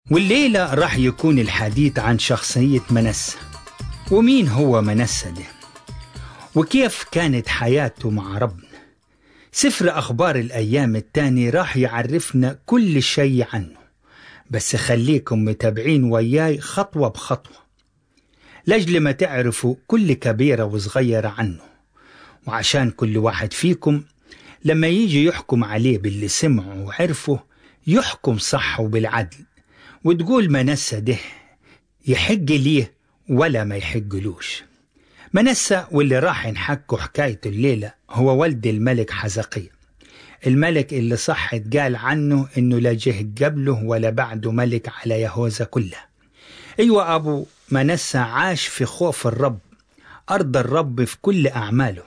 والليلة راح يكون الحديث عن شخصية منسى ومين هو منسى ده وكيف كانت حياته مع ربنا سفر أخبار الأيام التاني راح يعرفنا كل شيء عنه بس خليكم متابعين وياي خطوة بخطوة لأجل ما تعرفوا كل كبيرة وصغيرة عنه وعشان كل واحد فيكم لما يجي يحكم عليه باللي سمعه وعرفه يحكم صح وبالعدل وتقول منسى ده يحج ليه ولا ما يحجلوش منسى واللي راح نحكوا حكايته الليلة هو ولد الملك حزقية الملك اللي صح اتقال عنه انه لا جه قبله ولا بعده ملك على يهوذا كلها ايوه ابو منسى عاش في خوف الرب ارضى الرب في كل اعماله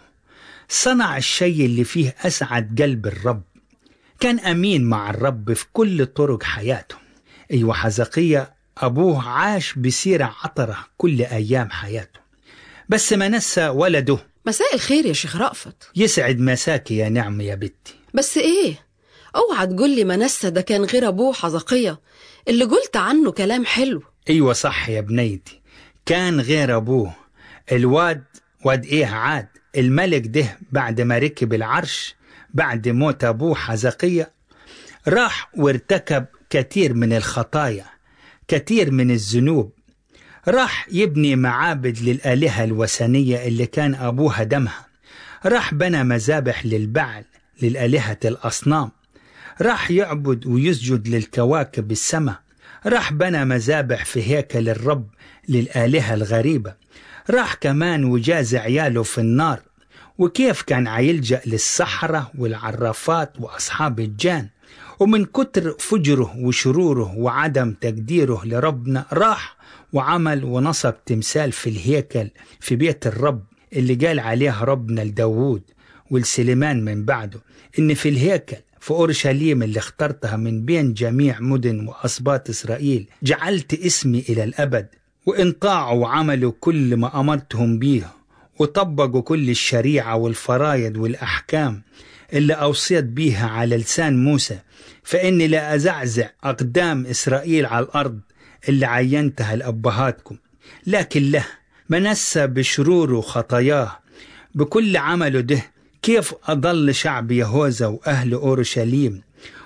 صنع الشيء اللي فيه اسعد قلب الرب كان امين مع الرب في كل طرق حياته ايوه حزقية ابوه عاش بسيرة عطرة كل ايام حياته بس منسى ولده مساء الخير يا شيخ رأفت يسعد مساكي يا نعم يا بنتي بس ايه اوعى تقول لي منسى ده كان غير ابوه حزقية اللي قلت عنه كلام حلو ايوه صح يا بنيتي كان غير ابوه الواد واد ايه عاد الملك ده بعد ما ركب العرش بعد موت ابوه حزقية راح وارتكب كثير من الخطايا كثير من الذنوب راح يبني معابد للآلهة الوثنية اللي كان أبوه هدمها راح بنى مذابح للبعل للآلهة الأصنام راح يعبد ويسجد للكواكب السماء راح بنى مذابح في هيكل الرب للآلهة الغريبة راح كمان وجاز عياله في النار وكيف كان عيلجأ للسحرة والعرافات وأصحاب الجان ومن كتر فجره وشروره وعدم تقديره لربنا راح وعمل ونصب تمثال في الهيكل في بيت الرب اللي قال عليه ربنا لداوود والسليمان من بعده إن في الهيكل في أورشليم اللي اخترتها من بين جميع مدن وأسباط إسرائيل جعلت اسمي إلى الأبد وإن طاعوا وعملوا كل ما أمرتهم بيه وطبقوا كل الشريعة والفرايد والأحكام اللي أوصيت بيها على لسان موسى فإني لا أزعزع أقدام إسرائيل على الأرض اللي عينتها لأبهاتكم لكن له منسى بشروره وخطاياه بكل عمله ده كيف أضل شعب يهوذا وأهل أورشليم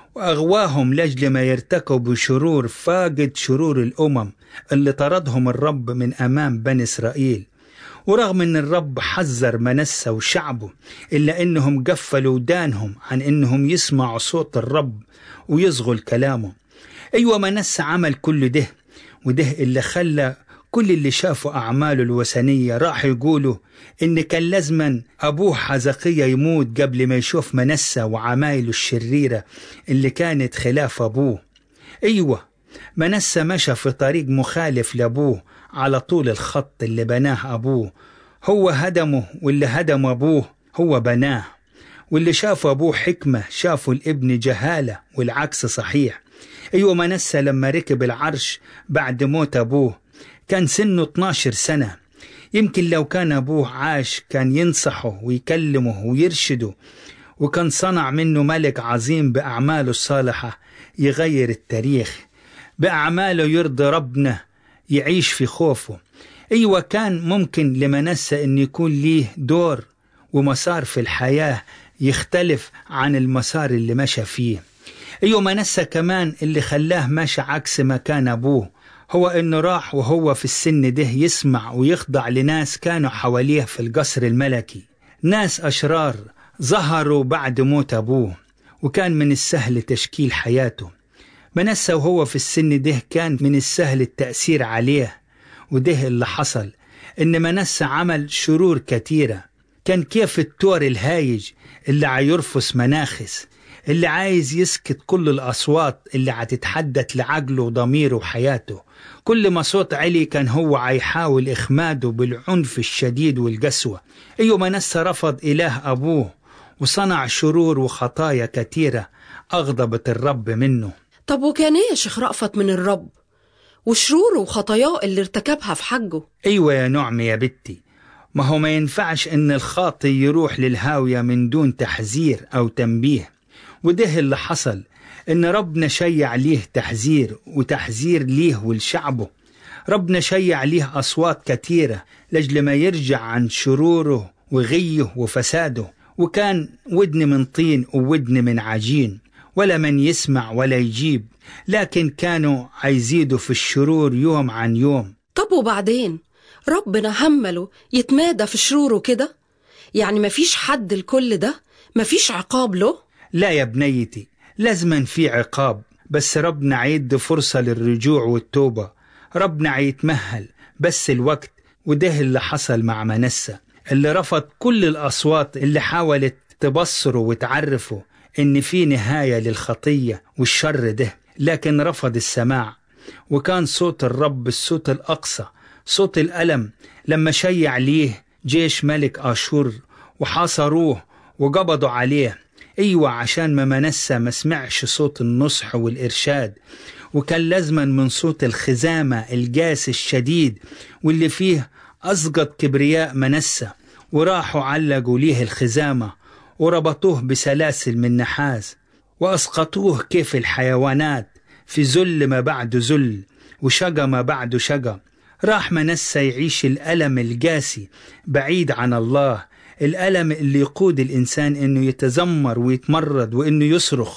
وأغواهم لأجل ما يرتكبوا شرور فاقد شرور الأمم اللي طردهم الرب من أمام بني إسرائيل ورغم ان الرب حذر منسى وشعبه الا انهم قفلوا ودانهم عن انهم يسمعوا صوت الرب ويصغوا لكلامه ايوه منسى عمل كل ده وده اللي خلى كل اللي شافوا أعماله الوثنية راح يقولوا إن كان لازما أبوه حزقية يموت قبل ما يشوف منسى وعمايله الشريرة اللي كانت خلاف أبوه أيوة منسى مشى في طريق مخالف لأبوه على طول الخط اللي بناه أبوه هو هدمه واللي هدم أبوه هو بناه واللي شافوا أبوه حكمة شافوا الابن جهالة والعكس صحيح أيوة منسى لما ركب العرش بعد موت أبوه كان سنه 12 سنة يمكن لو كان أبوه عاش كان ينصحه ويكلمه ويرشده وكان صنع منه ملك عظيم بأعماله الصالحة يغير التاريخ بأعماله يرضي ربنا يعيش في خوفه أيوة كان ممكن لمنسى أن يكون ليه دور ومسار في الحياة يختلف عن المسار اللي مشى فيه أيوة منسى كمان اللي خلاه مشى عكس ما كان أبوه هو انه راح وهو في السن ده يسمع ويخضع لناس كانوا حواليه في القصر الملكي ناس اشرار ظهروا بعد موت ابوه وكان من السهل تشكيل حياته منسى وهو في السن ده كان من السهل التأثير عليه وده اللي حصل ان منسى عمل شرور كتيرة كان كيف التور الهايج اللي عيرفس مناخس اللي عايز يسكت كل الأصوات اللي هتتحدث لعقله وضميره وحياته كل ما صوت علي كان هو عيحاول إخماده بالعنف الشديد والقسوة أيوة منسى رفض إله أبوه وصنع شرور وخطايا كثيرة أغضبت الرب منه طب وكان ايه يا شيخ رأفت من الرب وشروره وخطاياه اللي ارتكبها في حجه أيوة يا نعم يا بنتي ما هو ما ينفعش إن الخاطي يروح للهاوية من دون تحذير أو تنبيه وده اللي حصل إن ربنا شيع ليه تحذير وتحذير ليه ولشعبه ربنا شيع ليه أصوات كتيرة لجل ما يرجع عن شروره وغيه وفساده وكان ودن من طين وودن من عجين ولا من يسمع ولا يجيب لكن كانوا عايزيدوا في الشرور يوم عن يوم طب وبعدين ربنا همله يتمادى في شروره كده يعني مفيش حد لكل ده مفيش عقاب له لا يا بنيتي لازما في عقاب بس ربنا عيد فرصة للرجوع والتوبة ربنا عيتمهل بس الوقت وده اللي حصل مع منسى اللي رفض كل الأصوات اللي حاولت تبصره وتعرفه إن في نهاية للخطية والشر ده لكن رفض السماع وكان صوت الرب الصوت الأقصى صوت الألم لما شيع ليه جيش ملك آشور وحاصروه وقبضوا عليه أيوة عشان ما منسى ما سمعش صوت النصح والإرشاد وكان لازما من صوت الخزامة الجاس الشديد واللي فيه أسقط كبرياء منسى وراحوا علقوا ليه الخزامة وربطوه بسلاسل من نحاس وأسقطوه كيف الحيوانات في ذل ما بعد ذل وشقى ما بعد شقى راح منسى يعيش الألم القاسي بعيد عن الله الألم اللي يقود الإنسان إنه يتذمر ويتمرد وإنه يصرخ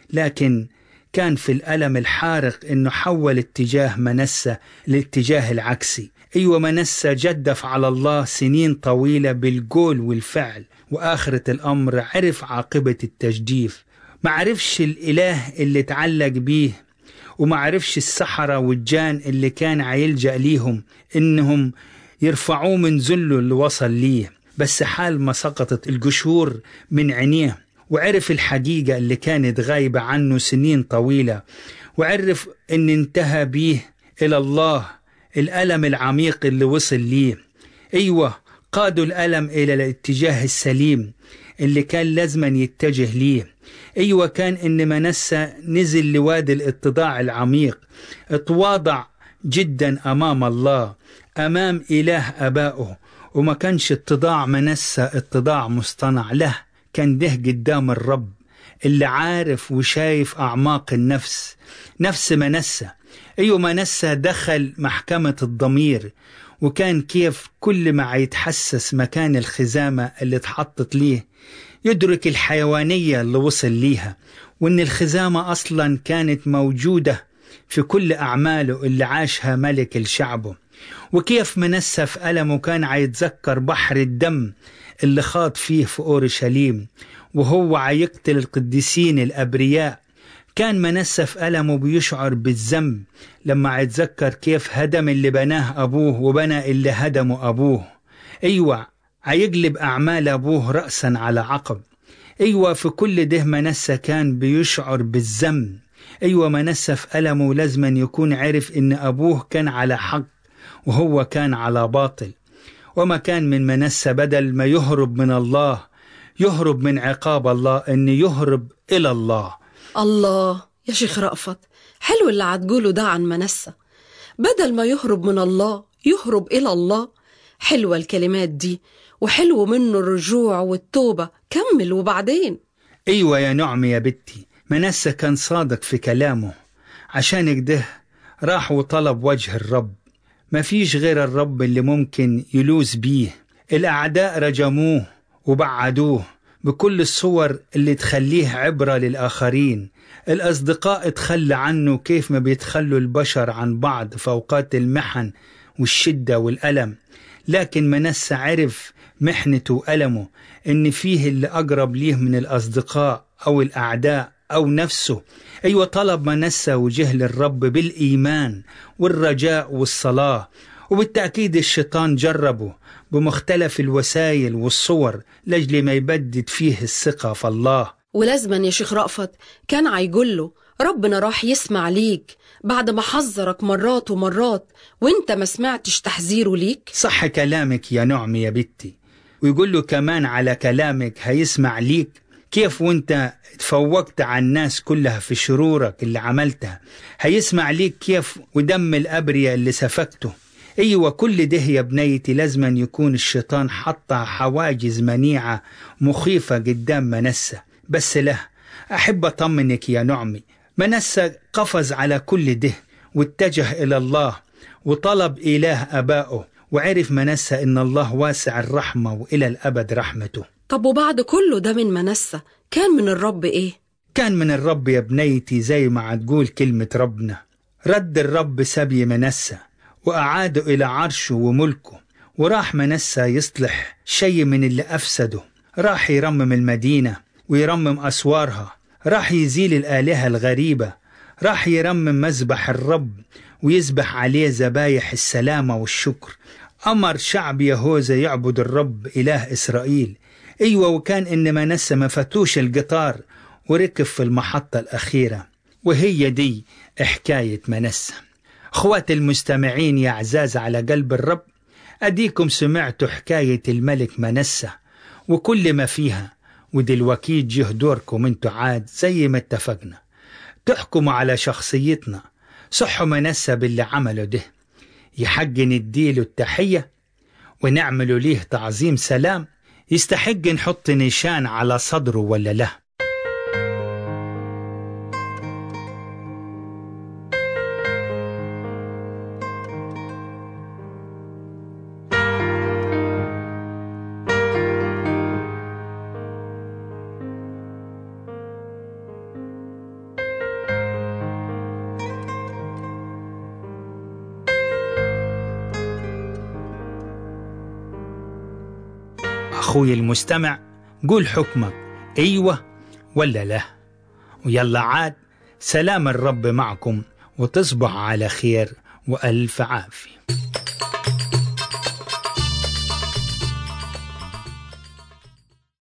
لكن كان في الألم الحارق إنه حول اتجاه منسى للاتجاه العكسي أيوة منسى جدف على الله سنين طويلة بالقول والفعل وآخرة الأمر عرف عاقبة التجديف ما عرفش الإله اللي تعلق بيه وما عرفش السحرة والجان اللي كان عيلجأ ليهم إنهم يرفعوه من ذله اللي وصل ليه بس حال ما سقطت القشور من عينيه وعرف الحقيقة اللي كانت غايبة عنه سنين طويلة وعرف إن انتهى بيه إلى الله الألم العميق اللي وصل ليه أيوة قادوا الألم إلى الاتجاه السليم اللي كان لازما يتجه ليه أيوة كان إن منسى نزل لوادي الاتضاع العميق اتواضع جدا أمام الله أمام إله أبائه وما كانش اتضاع منسى اتضاع مصطنع له كان ده قدام الرب اللي عارف وشايف أعماق النفس نفس منسى أيوة منسى دخل محكمة الضمير وكان كيف كل ما يتحسس مكان الخزامة اللي اتحطت ليه يدرك الحيوانية اللي وصل ليها وإن الخزامة أصلا كانت موجودة في كل أعماله اللي عاشها ملك لشعبه وكيف منسى في ألمه كان عيتذكر بحر الدم اللي خاض فيه في أورشليم وهو عيقتل القديسين الأبرياء كان منسى في ألمه بيشعر بالذنب لما عيتذكر كيف هدم اللي بناه أبوه وبنى اللي هدمه أبوه أيوة عيقلب أعمال أبوه رأسا على عقب أيوة في كل ده منسى كان بيشعر بالذنب أيوة منسى في ألمه لازما يكون عرف إن أبوه كان على حق وهو كان على باطل وما كان من منسى بدل ما يهرب من الله يهرب من عقاب الله إن يهرب إلى الله الله يا شيخ رأفت حلو اللي هتقوله ده عن منسى بدل ما يهرب من الله يهرب إلى الله حلوة الكلمات دي وحلو منه الرجوع والتوبة كمل وبعدين أيوة يا نعم يا بنتي منسى كان صادق في كلامه عشان كده راح وطلب وجه الرب ما فيش غير الرب اللي ممكن يلوز بيه الأعداء رجموه وبعدوه بكل الصور اللي تخليه عبرة للآخرين الأصدقاء تخلى عنه كيف ما بيتخلوا البشر عن بعض في أوقات المحن والشدة والألم لكن منسى عرف محنته وألمه إن فيه اللي أقرب ليه من الأصدقاء أو الأعداء أو نفسه أيوة طلب منسى وجه للرب بالإيمان والرجاء والصلاة وبالتأكيد الشيطان جربه بمختلف الوسائل والصور لجل ما يبدد فيه الثقة في الله ولازما يا شيخ رأفت كان عيقول له ربنا راح يسمع ليك بعد ما حذرك مرات ومرات وانت ما سمعتش تحذيره ليك صح كلامك يا نعم يا بنتي ويقول له كمان على كلامك هيسمع ليك كيف وانت تفوقت على الناس كلها في شرورك اللي عملتها هيسمع ليك كيف ودم الأبرياء اللي سفكته أيوة كل ده يا بنيتي لازما يكون الشيطان حطها حواجز منيعة مخيفة قدام منسى بس له أحب أطمنك يا نعمي منسى قفز على كل ده واتجه إلى الله وطلب إله أبائه وعرف منسى إن الله واسع الرحمة وإلى الأبد رحمته طب وبعد كله ده من منسى كان من الرب إيه؟ كان من الرب يا بنيتي زي ما هتقول كلمة ربنا رد الرب سبي منسى وأعاده إلى عرشه وملكه وراح منسى يصلح شيء من اللي أفسده راح يرمم المدينة ويرمم أسوارها راح يزيل الآلهة الغريبة راح يرمم مذبح الرب ويذبح عليه ذبايح السلامة والشكر أمر شعب يهوذا يعبد الرب إله إسرائيل أيوة وكان إن منسى ما فاتوش القطار وركب في المحطة الأخيرة وهي دي حكاية منسى أخوات المستمعين يا عزاز على قلب الرب أديكم سمعتوا حكاية الملك منسى وكل ما فيها ودلوقتي جه دوركم انتوا عاد زي ما اتفقنا تحكموا على شخصيتنا صحوا منسى باللي عمله ده يحق نديله التحية ونعمله ليه تعظيم سلام يستحق نحط نشان على صدره ولا لا أخوي المستمع قول حكمك أيوة ولا لا ويلا عاد سلام الرب معكم وتصبح على خير وألف عافية